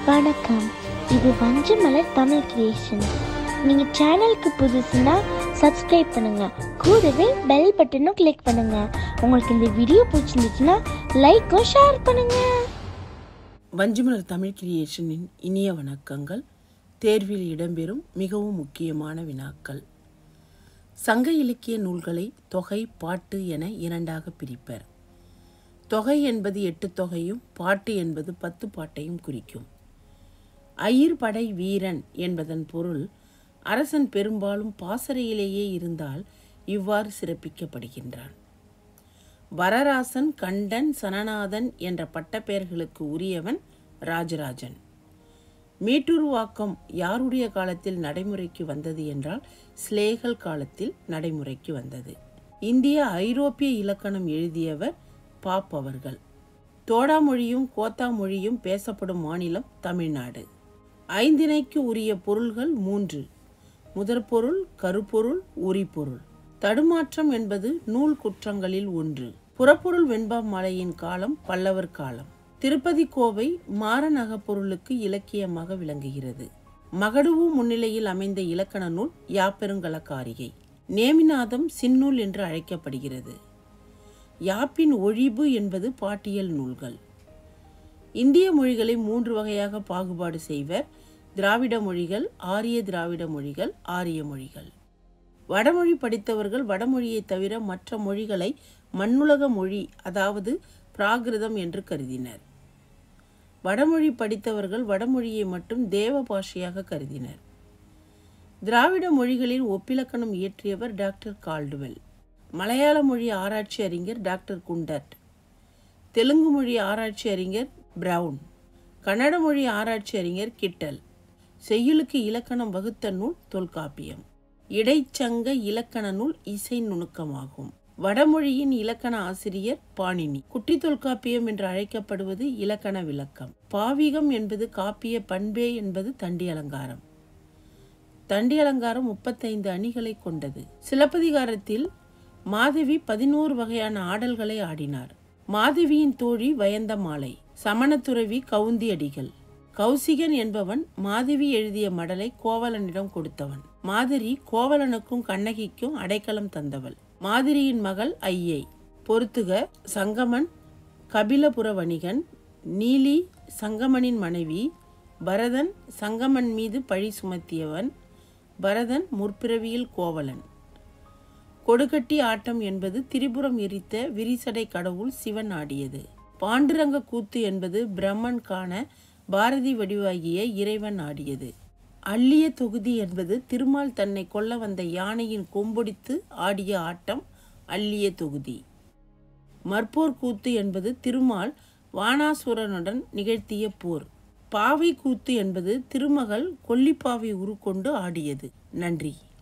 வணக்கம் இது வஞ்சமலர் தமிழ் கிரியேஷன் நீங்கள் சேனலுக்கு புதுசுன்னா சப்ஸ்கிரைப் பண்ணுங்க கூடவே பெல் பட்டனும் கிளிக் பண்ணுங்க உங்களுக்கு இந்த வீடியோ பிடிச்சிருந்துச்சுன்னா லைக்கும் ஷேர் பண்ணுங்க வஞ்சிமலர் தமிழ் கிரியேஷனின் இனிய வணக்கங்கள் தேர்வில் இடம்பெறும் மிகவும் முக்கியமான வினாக்கள் சங்க இலக்கிய நூல்களை தொகை பாட்டு என இரண்டாக பிரிப்பர் தொகை என்பது எட்டு தொகையும் பாட்டு என்பது பத்து பாட்டையும் குறிக்கும் அயிர் படை வீரன் என்பதன் பொருள் அரசன் பெரும்பாலும் பாசறையிலேயே இருந்தால் இவ்வாறு சிறப்பிக்கப்படுகின்றான் வரராசன் கண்டன் சனநாதன் என்ற பட்டப்பெயர்களுக்கு உரியவன் ராஜராஜன் மீட்டுருவாக்கம் யாருடைய காலத்தில் நடைமுறைக்கு வந்தது என்றால் ஸ்லேகல் காலத்தில் நடைமுறைக்கு வந்தது இந்திய ஐரோப்பிய இலக்கணம் எழுதியவர் பாப் அவர்கள் தோடா மொழியும் கோத்தா மொழியும் பேசப்படும் மாநிலம் தமிழ்நாடு ஐந்திணைக்கு உரிய பொருள்கள் மூன்று முதற்பொருள் கருப்பொருள் உரிப்பொருள் தடுமாற்றம் என்பது நூல் குற்றங்களில் ஒன்று புறப்பொருள் வெண்பா மலையின் காலம் பல்லவர் காலம் திருப்பதி கோவை மாரநகப்பொருளுக்கு இலக்கியமாக விளங்குகிறது மகடுவு முன்னிலையில் அமைந்த இலக்கண நூல் யாப்பெருங்கலக்காரிகை நேமிநாதம் சின்னூல் என்று அழைக்கப்படுகிறது யாப்பின் ஒழிபு என்பது பாட்டியல் நூல்கள் இந்திய மொழிகளை மூன்று வகையாக பாகுபாடு செய்வர் திராவிட மொழிகள் ஆரிய திராவிட மொழிகள் ஆரிய மொழிகள் வடமொழி படித்தவர்கள் வடமொழியை தவிர மற்ற மொழிகளை மண்ணுலக மொழி அதாவது பிராகிருதம் என்று கருதினர் வடமொழி படித்தவர்கள் வடமொழியை மட்டும் தேவ பாஷையாக கருதினர் திராவிட மொழிகளின் ஒப்பிலக்கணம் இயற்றியவர் டாக்டர் கால்டுவெல் மலையாள மொழி ஆராய்ச்சி அறிஞர் டாக்டர் குண்டட் தெலுங்கு மொழி ஆராய்ச்சி அறிஞர் பிரவுன் கன்னட மொழி ஆராய்ச்சி அறிஞர் கிட்டல் செய்யுளுக்கு இலக்கணம் வகுத்த நூல் தொல்காப்பியம் இடைச்சங்க இலக்கண நூல் இசை நுணுக்கமாகும் வடமொழியின் இலக்கண ஆசிரியர் பாணினி குட்டி தொல்காப்பியம் என்று அழைக்கப்படுவது இலக்கண விளக்கம் பாவிகம் என்பது காப்பிய பண்பே என்பது தண்டி அலங்காரம் தண்டி அலங்காரம் முப்பத்தைந்து அணிகளை கொண்டது சிலப்பதிகாரத்தில் மாதவி பதினோரு வகையான ஆடல்களை ஆடினார் மாதவியின் தோழி வயந்தமாலை சமணத்துறவி கவுந்தி அடிகள் கௌசிகன் என்பவன் மாதவி எழுதிய மடலை கோவலனிடம் கொடுத்தவன் மாதிரி கோவலனுக்கும் கண்ணகிக்கும் அடைக்கலம் தந்தவள் மாதிரியின் மகள் ஐயை பொறுத்துக சங்கமன் கபிலபுர வணிகன் நீலி சங்கமனின் மனைவி பரதன் சங்கமன் மீது பழி சுமத்தியவன் பரதன் முற்பிறவியில் கோவலன் கொடுக்கட்டி ஆட்டம் என்பது திரிபுரம் எரித்த விரிசடை கடவுள் சிவன் ஆடியது பாண்டுரங்க கூத்து என்பது பிரம்மன் காண பாரதி வடிவாகிய இறைவன் ஆடியது அள்ளிய தொகுதி என்பது திருமால் தன்னை கொல்ல வந்த யானையின் கொம்பொடித்து ஆடிய ஆட்டம் அள்ளிய தொகுதி மற்போர் கூத்து என்பது திருமால் வானாசுரனுடன் நிகழ்த்திய போர் பாவை கூத்து என்பது திருமகள் கொல்லிப்பாவை உருக்கொண்டு ஆடியது நன்றி